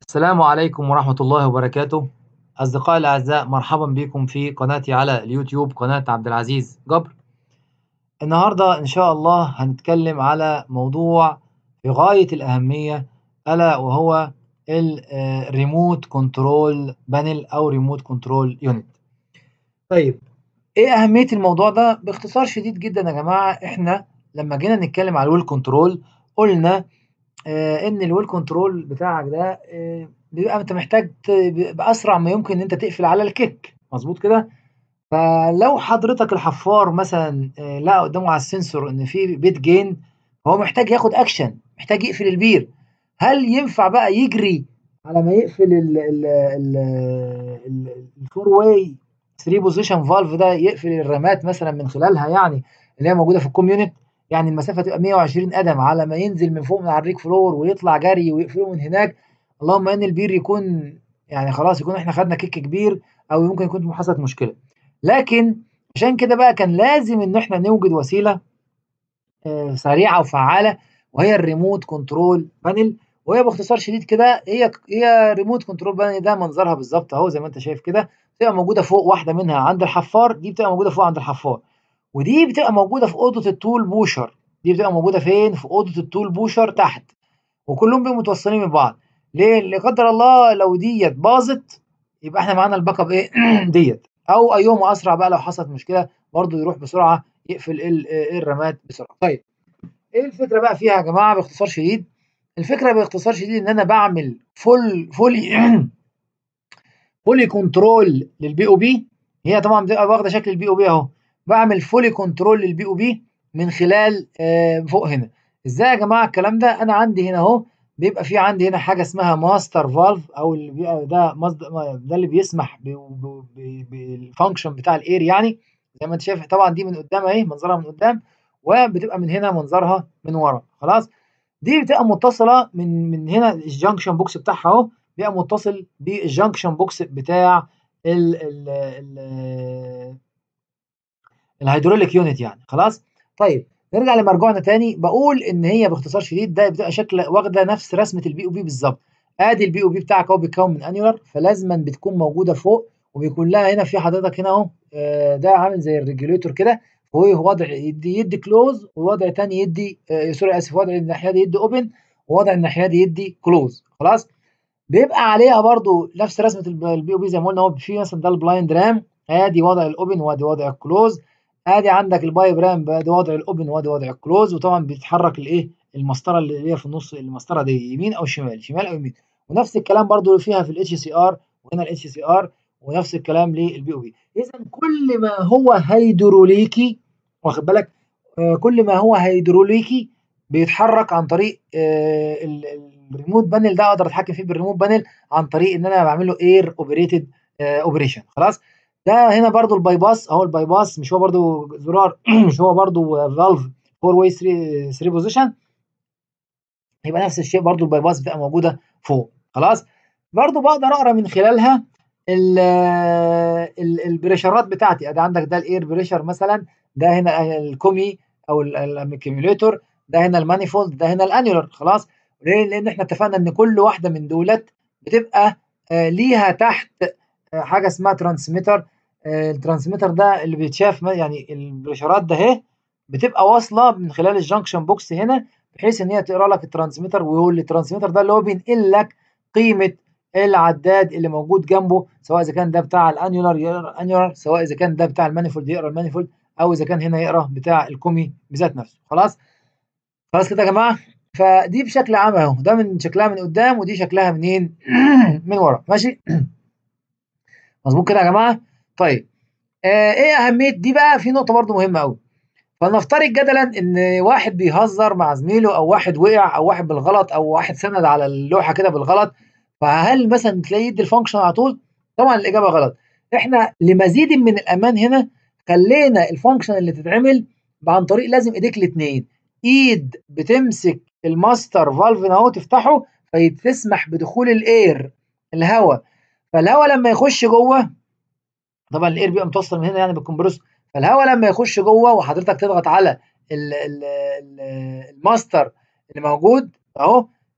السلام عليكم ورحمة الله وبركاته أصدقائي الأعزاء مرحبا بكم في قناتي على اليوتيوب قناة عبد العزيز جبر النهاردة إن شاء الله هنتكلم على موضوع في غاية الأهمية ألا وهو الريموت كنترول بانل أو ريموت كنترول يونت طيب إيه أهمية الموضوع ده باختصار شديد جدا يا جماعة إحنا لما جينا نتكلم على الويل كنترول قلنا آه ان الويل كنترول بتاعك ده آه بيبقى انت محتاج باسرع ما يمكن ان انت تقفل على الكيك مظبوط كده فلو حضرتك الحفار مثلا آه لقى قدامه على السنسور ان في بيت جين هو محتاج ياخد اكشن محتاج يقفل البير هل ينفع بقى يجري على ما يقفل ال ال ال الفور واي 3 بوزيشن فالف ده يقفل الرامات مثلا من خلالها يعني اللي هي موجوده في الكوميونت يعني المسافه تبقى 120 قدم على ما ينزل من فوق من على الريك فلور ويطلع جري ويقفله من هناك اللهم ان البير يكون يعني خلاص يكون احنا خدنا كيك كبير او ممكن يكون حصلت مشكله لكن عشان كده بقى كان لازم ان احنا نوجد وسيله آه سريعه وفعاله وهي الريموت كنترول بانل وهي باختصار شديد كده هي هي ريموت كنترول بانل ده منظرها بالظبط اهو زي ما انت شايف كده بتبقى موجوده فوق واحده منها عند الحفار دي بتبقى موجوده فوق عند الحفار ودي بتبقى موجوده في اوضه التول بوشر دي بتبقى موجوده فين في اوضه التول بوشر تحت وكلهم بيبقوا متوصلين ببعض ليه لا قدر الله لو ديت باظت يبقى احنا معانا الباك اب ايه ديت او ايهما اسرع بقى لو حصلت مشكله برضو يروح بسرعه يقفل الرامات بسرعه طيب ايه الفكره بقى فيها يا جماعه باختصار شديد الفكره باختصار شديد ان انا بعمل فول فولي فولي كنترول للبي او بي هي طبعا بتبقى واخده شكل البي او بي اهو بعمل فولي كنترول للبي او بي من خلال آه فوق هنا ازاي يا جماعه الكلام ده انا عندي هنا اهو بيبقى في عندي هنا حاجه اسمها ماستر فالف او اللي بيبقى ده مصدر ده اللي بيسمح بالفانكشن بتاع الاير يعني زي ما انت شايف طبعا دي من قدام اهي منظرها من قدام وبتبقى من هنا منظرها من ورا خلاص دي بتبقى متصله من من هنا الجنكشن بوكس بتاعها اهو بيبقى متصل بالجنكشن بوكس بتاع ال ال ال الهيدروليك يونت يعني خلاص طيب نرجع لمرجوعنا تاني بقول ان هي باختصار شديد ده بتبقى شكل واخده نفس رسمه البي او بي بالظبط ادي البي او بي بتاعك اهو بيتكون من انيولار فلازما بتكون موجوده فوق وبيكون لها هنا في حضرتك هنا اهو ده عامل زي الريجوليتور كده وهو وضع يدي يدي كلوز ووضع تاني يدي آه سوري اسف وضع الناحيه دي يدي اوبن ووضع الناحيه دي يدي كلوز خلاص بيبقى عليها برضو نفس رسمه البي او بي زي ما قلنا هو في مثلا ده البلايند رام ادي وضع الاوبن وادي وضع الكلوز ادي عندك البايب رام ده وضع الاوبن وادي وضع الكلوز وطبعا بيتحرك الايه المسطره اللي هي في النص المسطره دي يمين او شمال شمال او يمين ونفس الكلام برضو فيها في الاتش سي ار وهنا الاتش سي ار ونفس الكلام للبي او بي اذا كل ما هو هيدروليكي واخد بالك آه كل ما هو هيدروليكي بيتحرك عن طريق آه الريموت بانل ده اقدر اتحكم فيه بالريموت بانل عن طريق ان انا بعمل له اير اوبريتد اوبريشن خلاص ده هنا برضو الباي باس اهو الباي باس مش هو برضو زرار مش هو برضو فالف فور واي 3 3 بوزيشن يبقى نفس الشيء برضو الباي باس بتبقى موجوده فوق خلاص برضو بقدر اقرا من خلالها البريشرات بتاعتي ادي عندك ده الاير بريشر مثلا ده هنا الكومي او الاكيوميوليتور ده هنا المانيفولد ده هنا الانيولر خلاص ليه لان احنا اتفقنا ان كل واحده من دولت بتبقى آه ليها تحت آه حاجه اسمها ترانسميتر آه الترانسميتر ده اللي بيتشاف يعني البريشرات ده اهي بتبقى واصله من خلال الجنكشن بوكس هنا بحيث ان هي تقرا لك الترانسميتر ويقول الترانسميتر ده اللي هو بينقل لك قيمه العداد اللي موجود جنبه سواء اذا كان ده بتاع الانيولار يقرا الانيولار سواء اذا كان ده بتاع المانيفولد يقرا المانيفولد او اذا كان هنا يقرا بتاع الكومي بذات نفسه خلاص خلاص كده يا جماعه فدي بشكل عام اهو ده من شكلها من قدام ودي شكلها منين من ورا ماشي مظبوط كده يا جماعه طيب آه ايه اهميه دي بقى في نقطه برضو مهمه قوي فلنفترض جدلا ان واحد بيهزر مع زميله او واحد وقع او واحد بالغلط او واحد سند على اللوحه كده بالغلط فهل مثلا تلاقيه يدي الفانكشن على طول طبعا الاجابه غلط احنا لمزيد من الامان هنا خلينا الفانكشن اللي تتعمل عن طريق لازم ايديك الاثنين ايد بتمسك الماستر فالف اهو تفتحه فيتسمح بدخول الاير الهواء فالهواء لما يخش جوه طبعا الاير بيبقى متوصل من هنا يعني بالكمبريسور فالهواء لما يخش جوه وحضرتك تضغط على ال ال ال الماستر اللي موجود اهو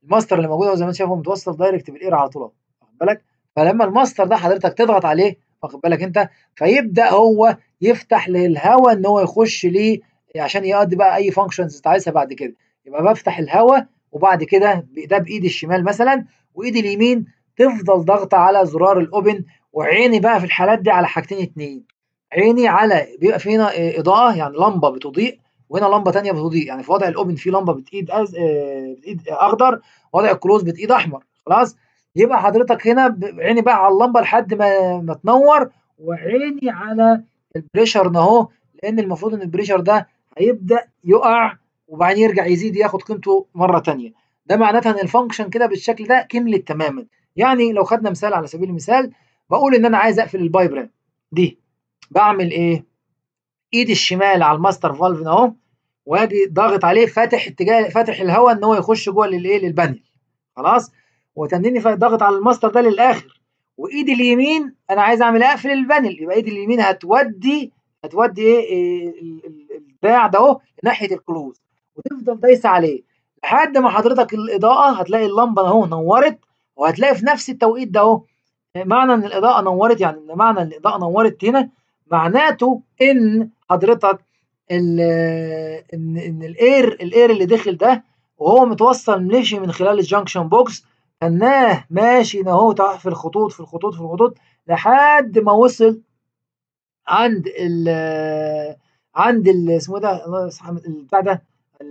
الماستر اللي موجود زي ما انت شايف هو متوصل دايركت بالاير على طول واخد بالك فلما الماستر ده حضرتك تضغط عليه واخد بالك انت فيبدا هو يفتح للهواء ان هو يخش ليه عشان يقضي بقى اي فانكشنز انت عايزها بعد كده يبقى بفتح الهواء وبعد كده ده بايدي الشمال مثلا وايدي اليمين تفضل ضغطه على زرار الاوبن وعيني بقى في الحالات دي على حاجتين اتنين عيني على بيبقى في هنا اضاءه يعني لمبه بتضيء وهنا لمبه ثانيه بتضيء يعني في وضع الاوبن في لمبه بتايد أز... بتايد اخضر وضع الكلوز بتايد احمر خلاص يبقى حضرتك هنا عيني بقى على اللمبه لحد ما ما تنور وعيني على البريشر اهو لان المفروض ان البريشر ده هيبدا يقع وبعدين يرجع يزيد ياخد قيمته مره ثانيه ده معناتها ان الفانكشن كده بالشكل ده كملت تماما يعني لو خدنا مثال على سبيل المثال بقول ان انا عايز اقفل البايبرين دي بعمل ايه ايدي الشمال على الماستر فالف اهو واجي ضاغط عليه فاتح اتجاه فاتح الهواء ان هو يخش جوه للايه للبانل خلاص وتنيني ضاغط على الماستر ده للاخر وايدي اليمين انا عايز اعمل اقفل البانل يبقى ايدي اليمين هتودي هتودي ايه الدراع ده اهو ناحيه الكلوز وتفضل دايسه عليه لحد ما حضرتك الاضاءه هتلاقي اللمبه اهو نورت وهتلاقي في نفس التوقيت ده اهو معنى ان الاضاءه نورت يعني معنى ان الاضاءه نورت هنا معناته ان حضرتك ان ان الاير الاير اللي دخل ده وهو متوصل مشي من خلال الجنكشن بوكس تناه ماشي اهو في الخطوط في الخطوط في الخطوط لحد ما وصل عند ال عند ال اسمه ده بتاع ده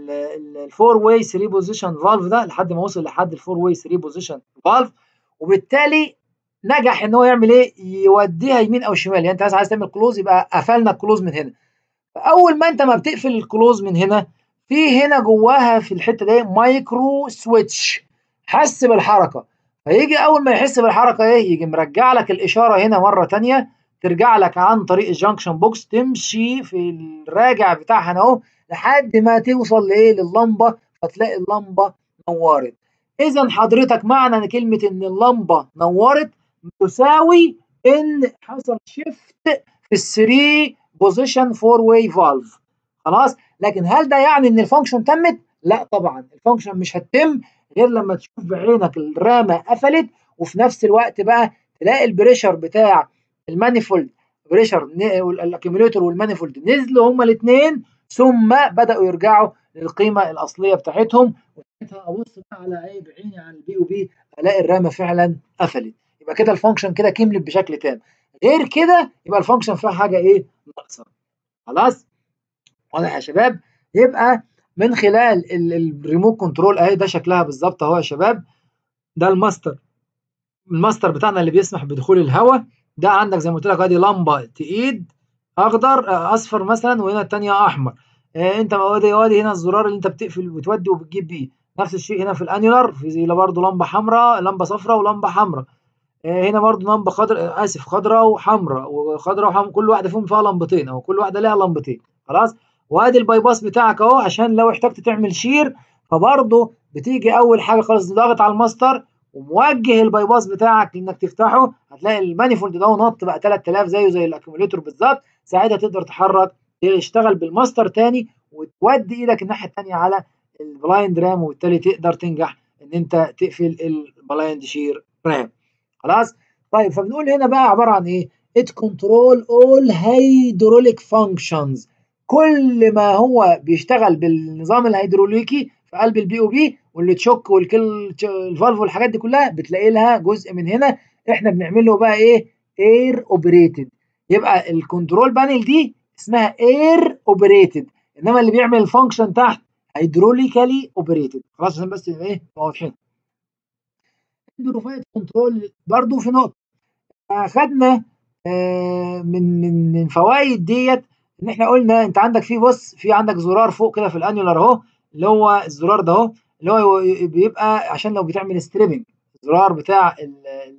الفور واي 3 بوزيشن فالف ده لحد ما وصل لحد الفور واي 3 بوزيشن فالف وبالتالي نجح ان هو يعمل ايه يوديها يمين او شمال يعني انت عايز تعمل كلوز يبقى قفلنا الكلوز من هنا فاول ما انت ما بتقفل الكلوز من هنا في هنا جواها في الحته دي مايكرو سويتش حس بالحركه فيجي اول ما يحس بالحركه ايه يجي مرجع لك الاشاره هنا مره ثانيه ترجع لك عن طريق الجنكشن بوكس تمشي في الراجع بتاعها اهو لحد ما توصل لايه لللمبه فتلاقي اللمبه نورت اذا حضرتك معنى ان كلمه ان اللمبه نورت تساوي ان حصل شيفت في الثري بوزيشن فور واي فالف خلاص لكن هل ده يعني ان الفانكشن تمت لا طبعا الفانكشن مش هتتم غير لما تشوف بعينك الرامه قفلت وفي نفس الوقت بقى تلاقي البريشر بتاع المانيفولد بريشر الاكيوميليتور والمانيفولد نزلوا هما الاثنين ثم بداوا يرجعوا للقيمه الاصليه بتاعتهم وساعتها ابص بقى على ايه بعيني على البي او بي الاقي الرامه فعلا قفلت يبقى كده الفانكشن كده كملت بشكل تام غير كده يبقى الفانكشن فيها حاجه ايه ناقصه خلاص واضح يا شباب يبقى من خلال الريموت كنترول اهي ده شكلها بالظبط اهو يا شباب ده الماستر الماستر بتاعنا اللي بيسمح بدخول الهواء ده عندك زي ما قلت لك ادي لمبه تقيد اخضر اصفر مثلا وهنا الثانيه احمر آه انت وادي وادي هنا الزرار اللي انت بتقفل وتودي وبتجيب بيه نفس الشيء هنا في الانيولار في برضه لمبه حمراء لمبه صفراء ولمبه حمراء آه هنا برضه لمبه خضراء اسف خضراء وحمراء وخضراء وحمراء كل واحده فيهم فيها لمبتين او كل واحده ليها لمبتين خلاص وادي الباي باس بتاعك اهو عشان لو احتجت تعمل شير فبرضه بتيجي اول حاجه خالص ضاغط على الماستر وموجه الباي باس بتاعك انك تفتحه هتلاقي المانيفولد ده نط بقى 3000 زيه زي الاكيوميليتور بالظبط ساعتها تقدر تحرك تشتغل بالماستر تاني وتودي ايدك الناحيه الثانيه على البلايند رام وبالتالي تقدر تنجح ان انت تقفل البلايند شير رام خلاص طيب فبنقول هنا بقى عباره عن ايه it control all hydraulic functions كل ما هو بيشتغل بالنظام الهيدروليكي في قلب البي او بي واللي تشوك والكل الفالف والحاجات دي كلها بتلاقي لها جزء من هنا احنا بنعمل له بقى ايه اير اوبريتد يبقى الكنترول بانل دي اسمها اير اوبريتد انما اللي بيعمل الفانكشن تحت هيدروليكالي اوبريتد خلاص عشان بس ايه واضحين بروفايد كنترول برضو في نقطه اخدنا آه من من من فوائد ديت ان احنا قلنا انت عندك في بص في عندك زرار فوق كده في الانيولار اهو اللي هو الزرار ده اهو اللي هو بيبقى عشان لو بتعمل ستريبنج الزرار بتاع ال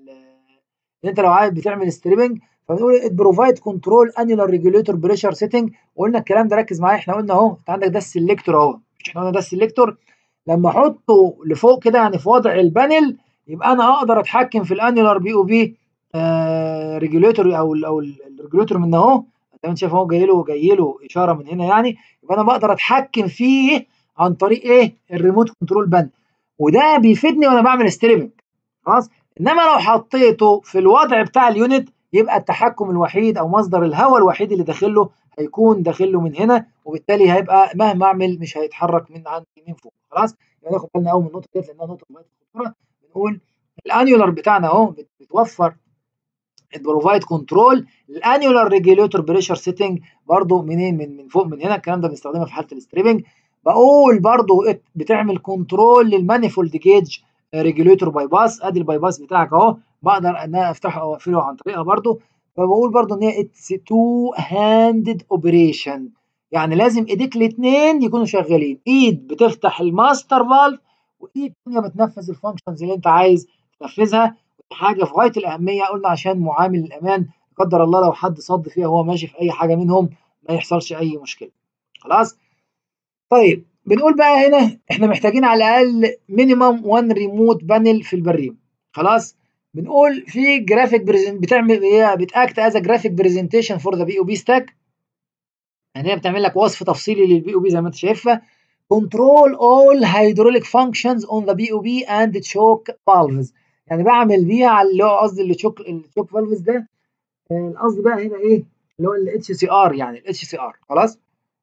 ال انت لو عايز بتعمل ستريبنج فبنقول ات بروفايد كنترول انيولار ريجوليتور بريشر سيتنج وقلنا الكلام ده ركز معايا احنا قلنا اهو انت عندك ده السلكتور اهو مش احنا قلنا ده السلكتور لما احطه لفوق كده يعني في وضع البانل يبقى انا اقدر اتحكم في الانيولار بي او بي ريجوليتور او ال او الريجوليتور من اهو زي ما انت شايف اهو جاي له جاي له اشاره من هنا يعني يبقى انا بقدر اتحكم فيه عن طريق ايه الريموت كنترول بانل وده بيفيدني وانا بعمل ستريبنج خلاص انما لو حطيته في الوضع بتاع اليونت يبقى التحكم الوحيد او مصدر الهواء الوحيد اللي داخل له هيكون داخل له من هنا وبالتالي هيبقى مهما اعمل مش هيتحرك من عند يمين فوق خلاص يبقى ناخد بالنا قوي من النقطه ديت لانها نقطه غايه الخطوره بنقول الانيولار بتاعنا اهو بتوفر البروفايد كنترول الانيولار ريجوليتور بريشر سيتنج برضو منين من من فوق من هنا الكلام ده بنستخدمه في حاله الستريبنج بقول برضو بتعمل كنترول للمانيفولد جيج ريجوليتور باي باس ادي الباي باس بتاعك اهو بقدر ان انا افتحه او اقفله عن طريقها برضو فبقول برضو ان هي اتس تو هاندد اوبريشن يعني لازم ايديك الاثنين يكونوا شغالين ايد بتفتح الماستر فالف وايد ثانيه بتنفذ الفانكشنز اللي انت عايز تنفذها حاجه في غايه الاهميه قلنا عشان معامل الامان لا قدر الله لو حد صد فيها وهو ماشي في اي حاجه منهم ما يحصلش اي مشكله خلاص طيب بنقول بقى هنا احنا محتاجين على الاقل مينيمم 1 ريموت بانل في البريم خلاص بنقول في جرافيك بريزنت بتعمل هي بتاكت از جرافيك برزنتيشن فور ذا بي او بي ستاك يعني هي بتعمل لك وصف تفصيلي للبي او بي زي ما انت شايفها control all hydraulic functions on the BOB and choke valves يعني بعمل بيها على اللي هو قصدي التشوك التشوك فالفز ده القصد بقى هنا ايه اللي هو الاتش سي ار يعني الاتش سي ار خلاص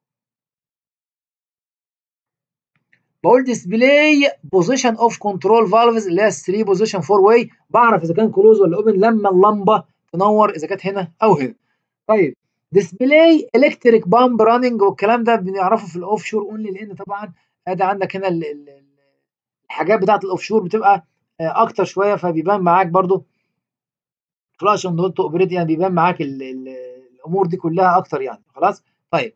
بقول ديسبلاي بوزيشن اوف كنترول فالفز اللي هي 3 بوزيشن 4 واي بعرف اذا كان كلوز ولا اوبن لما اللمبه تنور اذا كانت هنا او هنا طيب ديسبلاي الكتريك بامب راننج والكلام ده بنعرفه في الاوف شور اونلي لان طبعا ادي عندك هنا الحاجات بتاعت الاوف شور بتبقى اكتر شويه فبيبان معاك برضو فلاش اون دوت اوبريت يعني بيبان معاك ال ال الامور دي كلها اكتر يعني خلاص طيب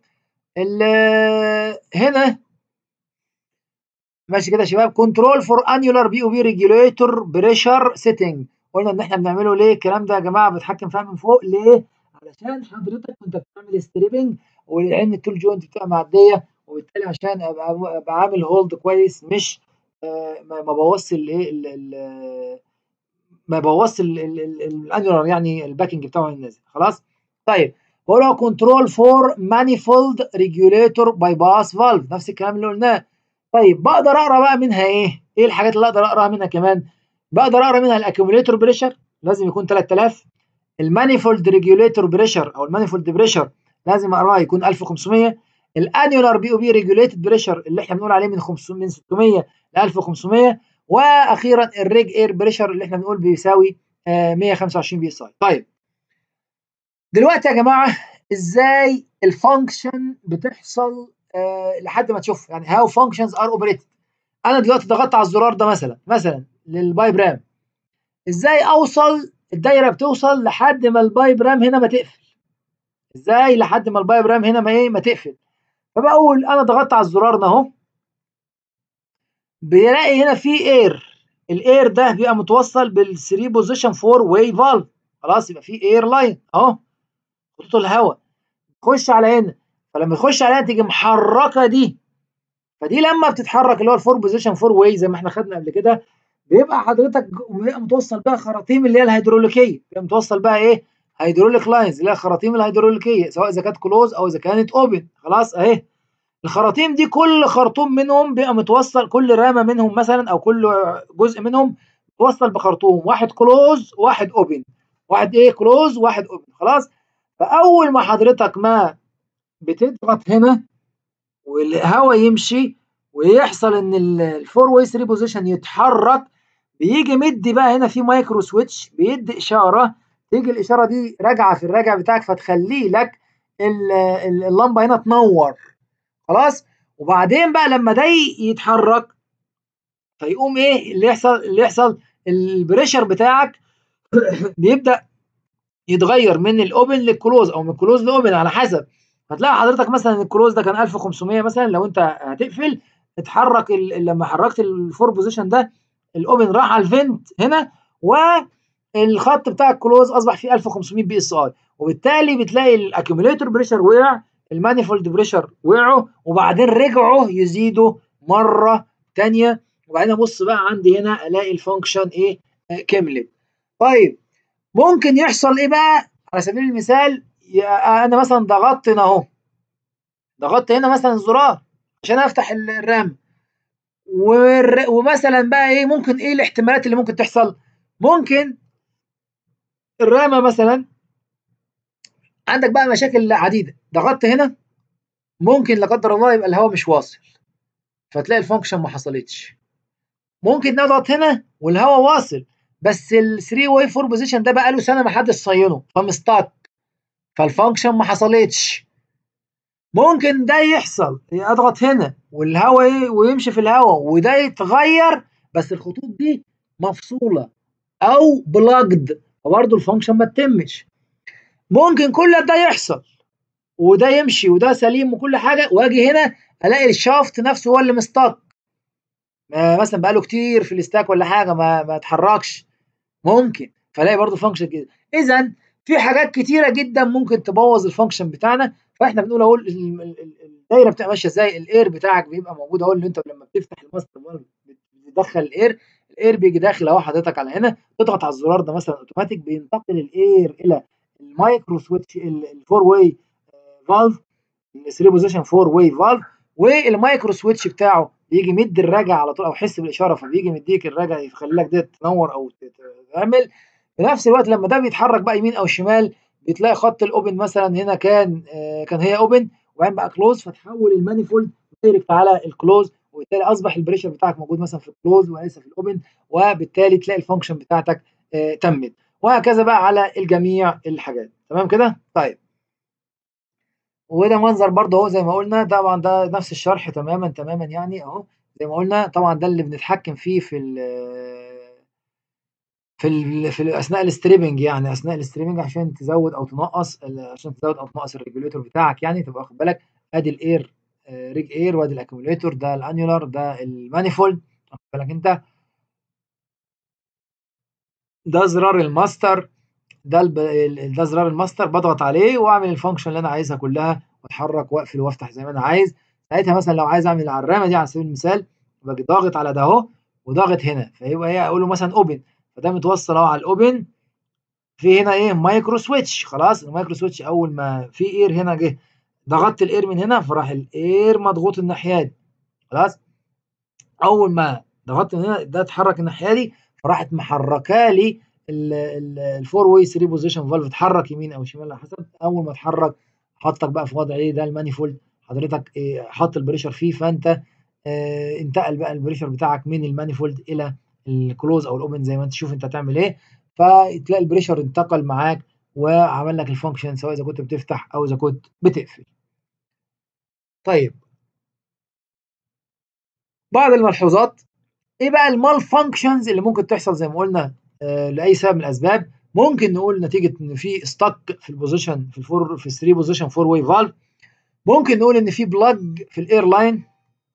هنا ماشي كده يا شباب كنترول فور انيولار بي او بي ريجوليتور بريشر سيتنج قلنا ان احنا بنعمله ليه الكلام ده يا جماعه بتحكم فيها من فوق ليه علشان حضرتك وانت بتعمل ستريبنج ولان التول جوينت بتبقى معديه وبالتالي عشان ابقى ابقى عامل هولد كويس مش ما بوظش الايه ما بوظش الانيولار يعني الباكنج بتاعه النازل خلاص طيب بقول له كنترول فور مانيفولد ريجوليتور باي باس فالف نفس الكلام اللي قلناه طيب بقدر اقرا بقى منها ايه ايه الحاجات اللي اقدر اقراها منها كمان بقدر اقرا منها الاكيوميليتور بريشر لازم يكون 3000 المانيفولد ريجوليتور بريشر او المانيفولد بريشر لازم اقراه يكون 1500 الانيولار بي او بي ريجوليتد بريشر اللي احنا بنقول عليه من 500 من 600 ل 1500 واخيرا الريج اير بريشر اللي احنا بنقول بيساوي آه 125 بي اس اي طيب دلوقتي يا جماعه ازاي الفانكشن بتحصل آه لحد ما تشوف يعني هاو فانكشنز ار اوبريتد انا دلوقتي ضغطت على الزرار ده مثلا مثلا للبايب رام ازاي اوصل الدايره بتوصل لحد ما البايب رام هنا ما تقفل ازاي لحد ما البايب رام هنا ما ايه ما تقفل فبقول انا ضغطت على الزرار ده اهو بيلاقي هنا في اير الاير ده بيبقى متوصل بال 3 بوزيشن 4 واي فالف خلاص يبقى في اير لاين اهو خطوط الهواء تخش على هنا فلما يخش عليها تيجي محركه دي فدي لما بتتحرك اللي هو الفور بوزيشن 4 واي زي ما احنا خدنا قبل كده بيبقى حضرتك بيبقى متوصل بقى خراطيم اللي هي الهيدروليكيه بيبقى متوصل بقى ايه هيدروليك لاينز اللي هي الخراطيم الهيدروليكيه سواء اذا كانت كلوز او اذا كانت اوبن خلاص اهي الخراطيم دي كل خرطوم منهم بيبقى متوصل كل رامه منهم مثلا او كل جزء منهم متوصل بخرطوم واحد كلوز واحد اوبن واحد ايه كلوز واحد اوبن خلاص فاول ما حضرتك ما بتضغط هنا والهواء يمشي ويحصل ان الفور واي 3 بوزيشن يتحرك بيجي مدي بقى هنا في مايكرو سويتش بيدي اشاره تيجي الاشاره دي راجعه في الراجع بتاعك فتخلي لك اللمبه هنا تنور خلاص وبعدين بقى لما ده يتحرك فيقوم ايه اللي يحصل اللي يحصل البريشر بتاعك بيبدا يتغير من الاوبن للكلوز او من الكلوز لاوبن على حسب هتلاقي حضرتك مثلا الكلوز ده كان 1500 مثلا لو انت هتقفل اتحرك لما حركت الفور بوزيشن ده الاوبن راح على الفنت هنا والخط بتاع الكلوز اصبح فيه 1500 بي اس اي وبالتالي بتلاقي الاكيوميليتور بريشر وقع المانيفولد بريشر وقعوا وبعدين رجعوا يزيدوا مره ثانيه وبعدين ابص بقى عندي هنا الاقي الفانكشن ايه آه كملت طيب ممكن يحصل ايه بقى على سبيل المثال انا مثلا ضغطت هنا اهو ضغطت هنا مثلا الزرار عشان افتح الرام ومثلا بقى ايه ممكن ايه الاحتمالات اللي ممكن تحصل ممكن الرامه مثلا عندك بقى مشاكل عديده ضغطت هنا ممكن لا قدر الله يبقى الهواء مش واصل فتلاقي الفانكشن ما حصلتش ممكن نضغط هنا والهواء واصل بس ال 3 واي 4 بوزيشن ده بقى له سنه ما حدش صينه فمستك فالفانكشن ما حصلتش ممكن ده يحصل اضغط هنا والهواء ويمشي في الهواء وده يتغير بس الخطوط دي مفصوله او بلاجد فبرضه الفانكشن ما تتمش ممكن كل ده يحصل وده يمشي وده سليم وكل حاجه واجي هنا الاقي الشافت نفسه هو اللي مستك مثلا بقاله كتير في الاستاك ولا حاجه ما ما اتحركش ممكن فالاقي برضه فانكشن كده اذا في حاجات كتيره جدا ممكن تبوظ الفانكشن بتاعنا فاحنا بنقول اهو الدايره بتبقى ماشيه ازاي الاير بتاعك بيبقى موجود اهو اللي انت لما بتفتح الماستر بتدخل الاير الاير بيجي داخل اهو حضرتك على هنا تضغط على الزرار ده مثلا اوتوماتيك بينتقل الاير الى المايكرو سويتش الفور واي فالف 3 بوزيشن 4 واي فالف والمايكرو سويتش بتاعه بيجي مد الرجع على طول او يحس بالاشاره فبيجي مديك الرجع يخلي لك ده تنور او تعمل في نفس الوقت لما ده بيتحرك بقى يمين او شمال بتلاقي خط الاوبن مثلا هنا كان آه كان هي اوبن وبعدين بقى كلوز فتحول المانيفولد دايركت على الكلوز وبالتالي اصبح البريشر بتاعك موجود مثلا في الكلوز وليس في الاوبن وبالتالي تلاقي الفانكشن بتاعتك آه تمت وهكذا بقى على الجميع الحاجات تمام كده طيب وده منظر برضه اهو زي ما قلنا طبعا ده نفس الشرح تماما تماما يعني اهو زي ما قلنا طبعا ده اللي بنتحكم فيه في ال في ال في اثناء الستريبنج يعني اثناء الستريبنج عشان تزود او تنقص عشان تزود او تنقص الريجوليتور بتاعك يعني تبقى واخد بالك ادي الاير ريج اير وادي الاكيوميليتور ده الانيولار ده المانيفولد واخد بالك انت ده زرار الماستر ده ده زرار الماستر بضغط عليه واعمل الفانكشن اللي انا عايزها كلها واتحرك واقفل وافتح زي ما انا عايز ساعتها مثلا لو عايز اعمل على الرامه دي على سبيل المثال باجي ضاغط على ده اهو وضاغط هنا فيبقى ايه اقول له مثلا اوبن فده متوصل اهو على الاوبن في هنا ايه مايكرو سويتش خلاص المايكرو سويتش اول ما في اير هنا جه ضغطت الاير من هنا فراح الاير مضغوط الناحيه دي خلاص اول ما ضغطت من هنا ده اتحرك الناحيه دي فراحت محركه لي الفور واي 3 بوزيشن فالف اتحرك يمين او شمال على حسب اول ما اتحرك حطك بقى في وضع ايه ده المانيفولد حضرتك إيه حط البريشر فيه فانت اه انتقل بقى البريشر بتاعك من المانيفولد الى الكلوز او الاوبن زي ما انت تشوف انت هتعمل ايه فتلاقي البريشر انتقل معاك وعمل لك الفانكشن سواء اذا كنت بتفتح او اذا كنت بتقفل طيب بعض الملحوظات ايه بقى المال فانكشنز اللي ممكن تحصل زي ما قلنا آه لاي سبب من الاسباب ممكن نقول نتيجه ان في ستك في البوزيشن في الفور في 3 بوزيشن 4 واي فالف ممكن نقول ان في بلاج في الاير لاين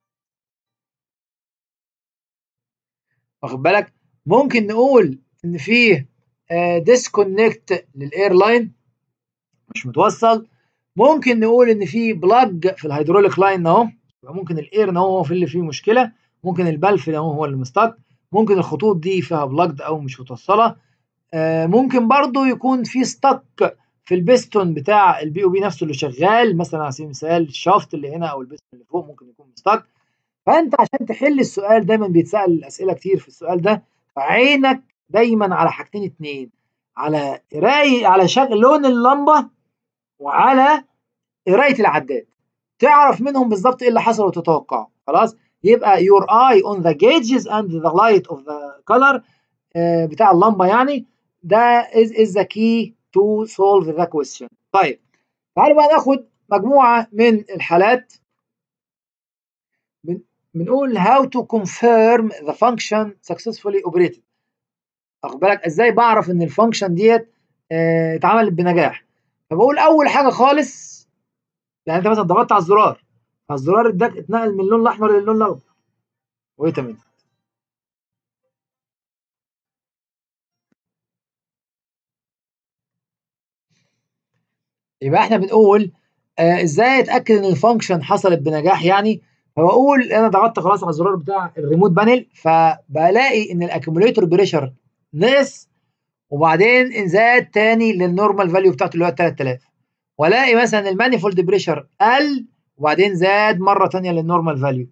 واخد بالك ممكن نقول ان في ديسكونكت للاير لاين مش متوصل ممكن نقول ان في بلاج في الهيدروليك لاين اهو ممكن الاير هو في اللي فيه مشكله ممكن البلف اهو هو اللي مستك ممكن الخطوط دي فيها بلاجد او مش متوصله آه ممكن برضو يكون في ستك في البستون بتاع البي او بي نفسه اللي شغال مثلا على سبيل المثال الشافت اللي هنا او البستون اللي فوق ممكن يكون مستك فانت عشان تحل السؤال دايما بيتسال الاسئله كتير في السؤال ده فعينك دايما على حاجتين اتنين على قرايه على شكل لون اللمبه وعلى قرايه العداد تعرف منهم بالظبط ايه اللي حصل وتتوقعه خلاص يبقى your eye on the gauges and the light of the color آه بتاع اللمبه يعني ده is, is the key to solve the question طيب تعالوا بقى ناخد مجموعه من الحالات بنقول how to confirm the function successfully operated واخد بالك ازاي بعرف ان الفانكشن ديت اه اتعملت بنجاح فبقول اول حاجه خالص يعني انت مثلا ضغطت على الزرار فالزرار اداك اتنقل من اللون الاحمر للون الاخضر ويت منت يبقى احنا بنقول آه ازاي اتاكد ان الفانكشن حصلت بنجاح يعني فبقول انا ضغطت خلاص على الزرار بتاع الريموت بانل فبلاقي ان الاكيوميليتور بريشر نقص وبعدين انزاد تاني للنورمال فاليو بتاعته اللي هو 3000 والاقي مثلا المانيفولد بريشر قل وبعدين زاد مره تانية للنورمال فاليو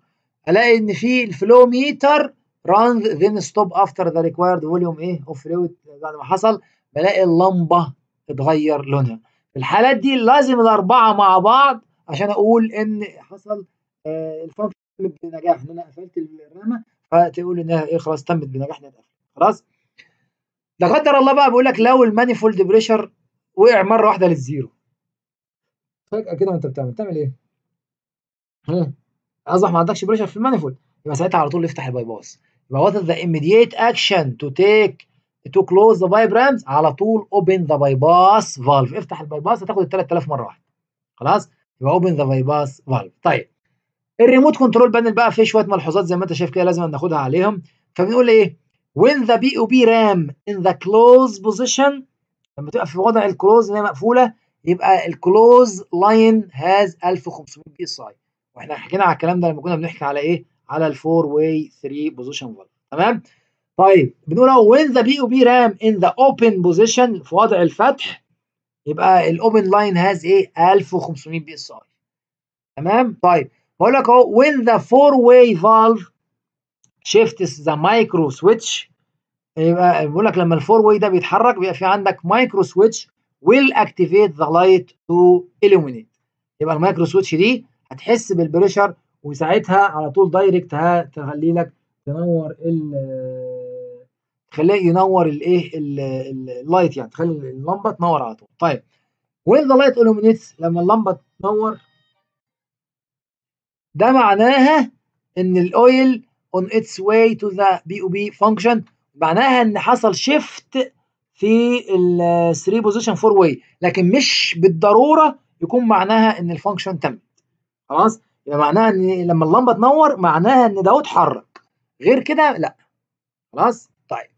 الاقي ان في الفلو ميتر ران ذن ستوب افتر ذا ريكوايرد فوليوم ايه اوف فلويد بعد ما حصل بلاقي اللمبه اتغير لونها في الحالات دي لازم الاربعه مع بعض عشان اقول ان حصل آه الفانكشن بنجاح ان انا قفلت الرامه فتقول انها ايه خلاص تمت بنجاح انها خلاص لا قدر الله بقى بيقول لك لو المانيفولد بريشر وقع مره واحده للزيرو فجاه كده وانت بتعمل تعمل ايه؟ ها اصبح ما عندكش بريشر في المانيفولد يبقى ساعتها على طول افتح الباي باس يبقى what is the immediate action to take to close the pipe rams على طول open the bypass valve افتح الباي باس هتاخد ال 3000 مره واحده خلاص يبقى open the bypass valve طيب الريموت كنترول بانل بقى فيه شويه ملحوظات زي ما انت شايف كده لازم ناخدها عليهم فبنقول ايه when the BOP RAM in the close position لما تبقى في وضع الكلوز اللي هي مقفوله يبقى الكلوز لاين هاز 1500 بي اس اي واحنا حكينا على الكلام ده لما كنا بنحكي على ايه على الفور واي 3 بوزيشن فالف تمام طيب بنقول اهو when the BOP RAM in the open position في وضع الفتح يبقى الاوبن لاين هاز ايه 1500 بي اس اي تمام طيب بقول لك اهو when the four way valve shifts the micro switch يبقى بيقول لك لما الفور واي ده بيتحرك بيبقى في عندك مايكرو سويتش will activate the light to illuminate يبقى المايكرو سويتش دي هتحس بالبريشر وساعتها على طول دايركت هتخلي لك تنور ال تخليه ينور الايه اللايت يعني تخلي اللمبه تنور على طول طيب when the light illuminates لما اللمبه تنور ده معناها ان الاويل on its way to the BOP function معناها ان حصل شيفت في ال 3 بوزيشن 4 واي لكن مش بالضروره يكون معناها ان الفانكشن تمت خلاص يبقى معناها ان لما اللمبه تنور معناها ان ده اتحرك غير كده لا خلاص طيب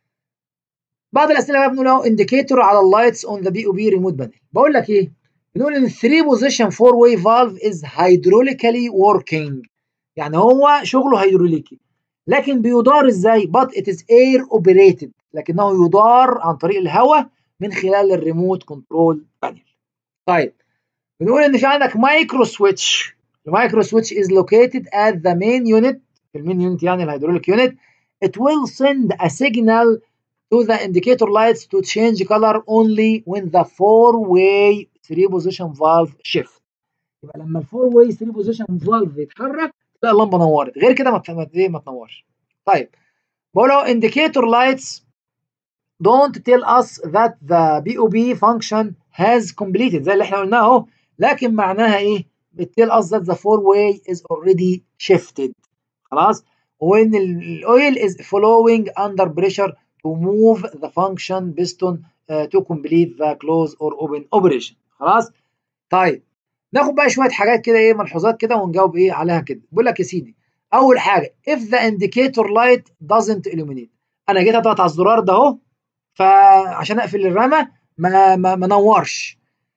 بعض الاسئله بقى بنقول اهو انديكيتور على اللايتس اون ذا بي او بي ريموت بانل بقول لك ايه بنقول ان 3 بوزيشن 4 واي فالف از هيدروليكالي وركينج يعني هو شغله هيدروليكي لكن بيدار ازاي but it is air operated لكنه يدار عن طريق الهواء من خلال الريموت كنترول بانل طيب بنقول ان في عندك مايكرو سويتش المايكرو سويتش is located at the main unit في المين يونت يعني الهيدروليك يونت it will send a signal to the indicator lights to change color only when the four way 3 position valve shift يبقى لما الفور واي 3 بوزيشن فالف يتحرك تلاقي اللمبه نورت غير كده ما ايه ما تنورش طيب بقول له indicator lights don't tell us that the BOP function has completed زي اللي احنا قلناه اهو لكن معناها ايه بتell us that the four way is already shifted خلاص وان الاويل is following under pressure to move the function piston uh, to complete the close or open operation خلاص طيب ناخد بقى شويه حاجات كده ايه ملحوظات كده ونجاوب ايه عليها كده بيقول لك يا سيدي اول حاجه if the indicator light doesn't illuminate انا جيت اضغط على الزرار ده اهو فعشان اقفل الرامه ما ما, ما نورش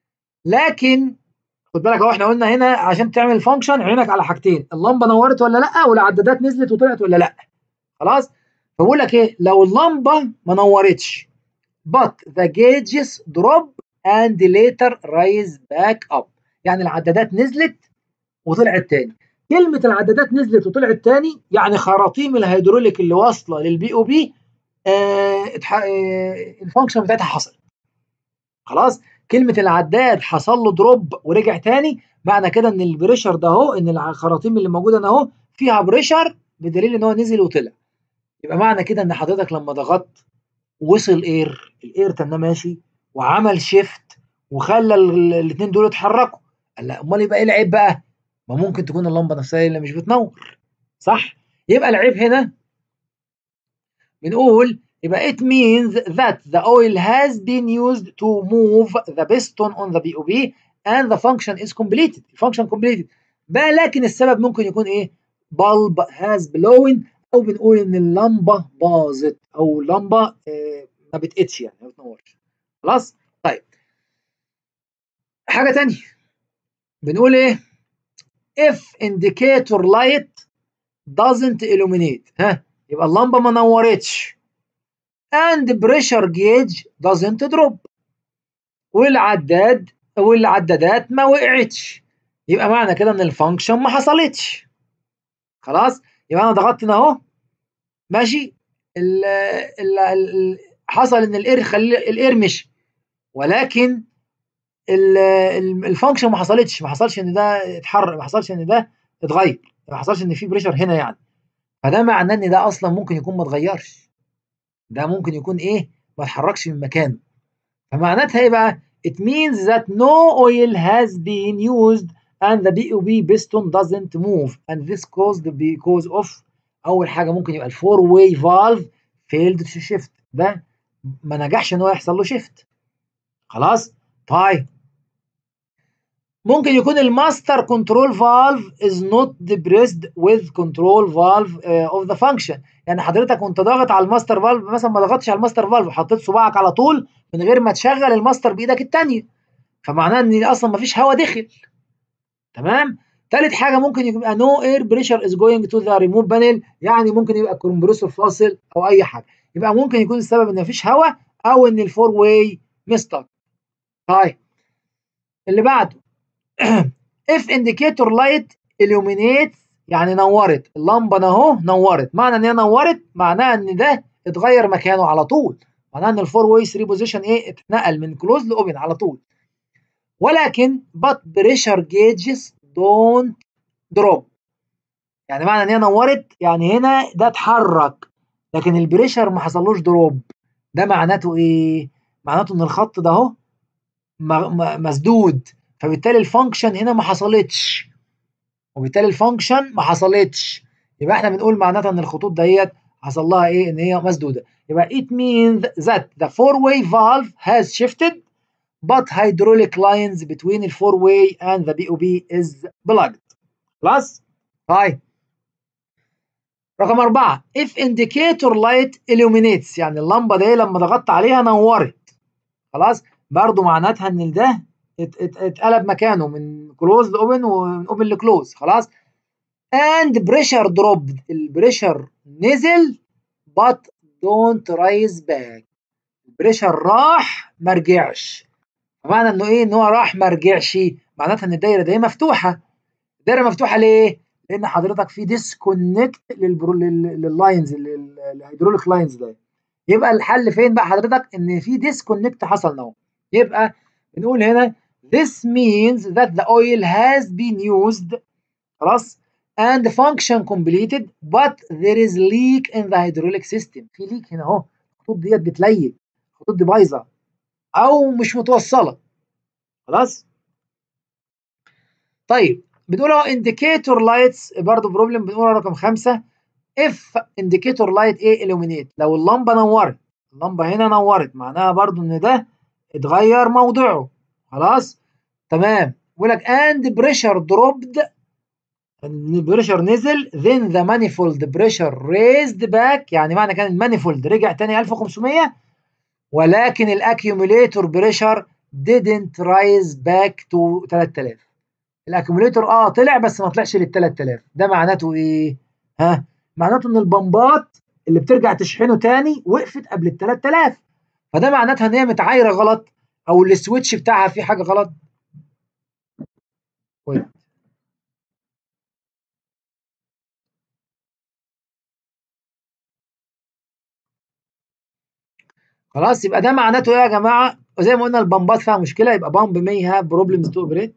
لكن خد بالك اهو احنا قلنا هنا عشان تعمل فانكشن عينك على حاجتين اللمبه نورت ولا لا والعدادات نزلت وطلعت ولا لا خلاص فبقول لك ايه لو اللمبه ما نورتش but the gauges drop and later rise back up يعني العدادات نزلت وطلعت تاني كلمة العدادات نزلت وطلعت تاني يعني خراطيم الهيدروليك اللي واصلة للبي او بي آه آه الفانكشن بتاعتها حصلت خلاص كلمة العداد حصل له دروب ورجع تاني معنى كده ان البريشر ده اهو ان الخراطيم اللي موجودة هنا اهو فيها بريشر بدليل ان هو نزل وطلع يبقى معنى كده ان حضرتك لما ضغطت وصل اير الاير تناه ماشي وعمل شيفت وخلى الاثنين دول يتحركوا قال لا امال يبقى ايه العيب بقى؟ ما ممكن تكون اللمبه نفسها اللي مش بتنور صح؟ يبقى العيب هنا بنقول يبقى it means that the oil has been used to move the piston on the BOP and the function is completed function completed بقى لكن السبب ممكن يكون ايه؟ bulb has blown او بنقول ان اللمبه باظت او اللمبه آه ما بتقتش يعني ما بتنورش خلاص؟ طيب حاجه تانية بنقول ايه if indicator light doesn't illuminate ها يبقى اللمبه ما نورتش and pressure gauge doesn't drop والعداد والعدادات ما وقعتش يبقى معنى كده ان الفانكشن ما حصلتش خلاص يبقى انا ضغطت هنا اهو ماشي ال ال ال حصل ان الاير خلي الاير مشي ولكن الفانكشن ما حصلتش ما حصلش ان ده اتحرك ما حصلش ان ده اتغير ما حصلش ان في بريشر هنا يعني فده معناه ان ده اصلا ممكن يكون ما اتغيرش ده ممكن يكون ايه ما اتحركش من مكانه فمعناتها ايه بقى it means that no oil has been used and the BOB piston doesn't move and this caused because of اول حاجه ممكن يبقى الفور واي فالف failed to shift ده ما نجحش ان هو يحصل له شيفت خلاص طيب ممكن يكون الماستر كنترول فالف از نوت depressed with control valve اوف ذا function يعني حضرتك وانت ضاغط على الماستر فالف مثلا ما ضغطتش على الماستر فالف وحطيت صباعك على طول من غير ما تشغل الماستر بايدك الثانيه فمعناه ان اصلا ما فيش هواء دخل تمام ثالث حاجه ممكن يبقى نو اير بريشر از جوينج تو ذا ريموت بانل يعني ممكن يبقى الكمبريسور فاصل او اي حاجه يبقى ممكن يكون السبب ان مفيش هواء او ان الفور واي مستر طيب اللي بعده if indicator light illuminates يعني نورت اللمبه اهو نورت معنى ان هي نورت معناها ان ده اتغير مكانه على طول معناها ان الفور واي 3 بوزيشن ايه اتنقل من كلوز لاوبن على طول ولكن but pressure gauges don't drop يعني معنى ان هي نورت يعني هنا ده اتحرك لكن البريشر ما حصلوش دروب ده معناته ايه معناته ان الخط ده اهو مسدود فبالتالي الفانكشن هنا ما حصلتش وبالتالي الفانكشن ما حصلتش يبقى احنا بنقول معناتها ان الخطوط ديت حصل لها ايه ان هي مسدوده يبقى it means that the four way valve has shifted but hydraulic lines between the four way and the BOB is plugged خلاص طيب رقم أربعة if indicator light illuminates يعني اللمبة دي لما ضغطت عليها نورت خلاص برضو معناتها ان ده اتقلب مكانه من كلوز لاوبن ومن اوبن لكلوز خلاص and pressure dropped البريشر نزل but don't rise back البريشر راح ما رجعش معنى انه ايه ان هو راح ما رجعش معناتها ان الدايره دي مفتوحه الدايره مفتوحه ليه لان حضرتك في ديسكونكت لللاينز الهيدروليك لاينز ده يبقى الحل فين بقى حضرتك ان في ديسكونكت حصل اهو يبقى بنقول هنا this means that the oil has been used خلاص and function completed but there is leak in the hydraulic system في ليك هنا اهو الخطوط ديت بتليل الخطوط دي بايظه او مش متوصله خلاص طيب بنقول اهو indicator lights برضه بروبلم بنقول رقم خمسة if indicator light ايه illuminate لو اللمبه نورت اللمبه هنا نورت معناها برضه ان ده اتغير موضوعه خلاص تمام بيقول لك and pressure dropped البريشر نزل then the manifold pressure raised back يعني معنى كان المانيفولد رجع تاني 1500 ولكن الاكيوميليتور بريشر didn't rise back to 3000 الاكيوميليتور اه طلع بس ما طلعش لل 3000 ده معناته ايه؟ ها؟ معناته ان البمبات اللي بترجع تشحنه تاني وقفت قبل ال 3000 فده معناتها ان هي متعايره غلط او السويتش بتاعها فيه حاجه غلط ويت خلاص يبقى ده معناته ايه يا جماعه زي ما قلنا البمبات فيها مشكله يبقى بامب may have problems to operate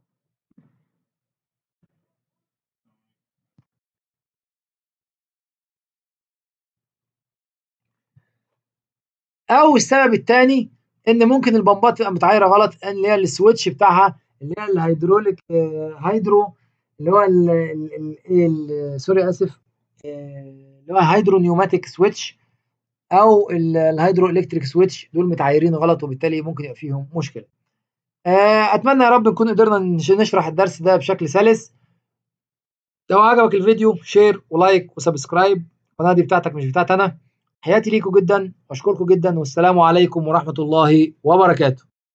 او السبب الثاني ان ممكن البمبات تبقى متعايره غلط ان اللي هي السويتش بتاعها اللي هي الهيدروليك هيدرو اللي هو ال سوري اسف اللي هو هيدرو نيوماتيك سويتش او الهيدرو الكتريك سويتش دول متعايرين غلط وبالتالي ممكن يبقى فيهم مشكله اتمنى يا رب نكون قدرنا نشرح الدرس ده بشكل سلس لو عجبك الفيديو شير ولايك وسبسكرايب القناه دي بتاعتك مش بتاعت انا حياتي ليكم جدا واشكركم جدا والسلام عليكم ورحمه الله وبركاته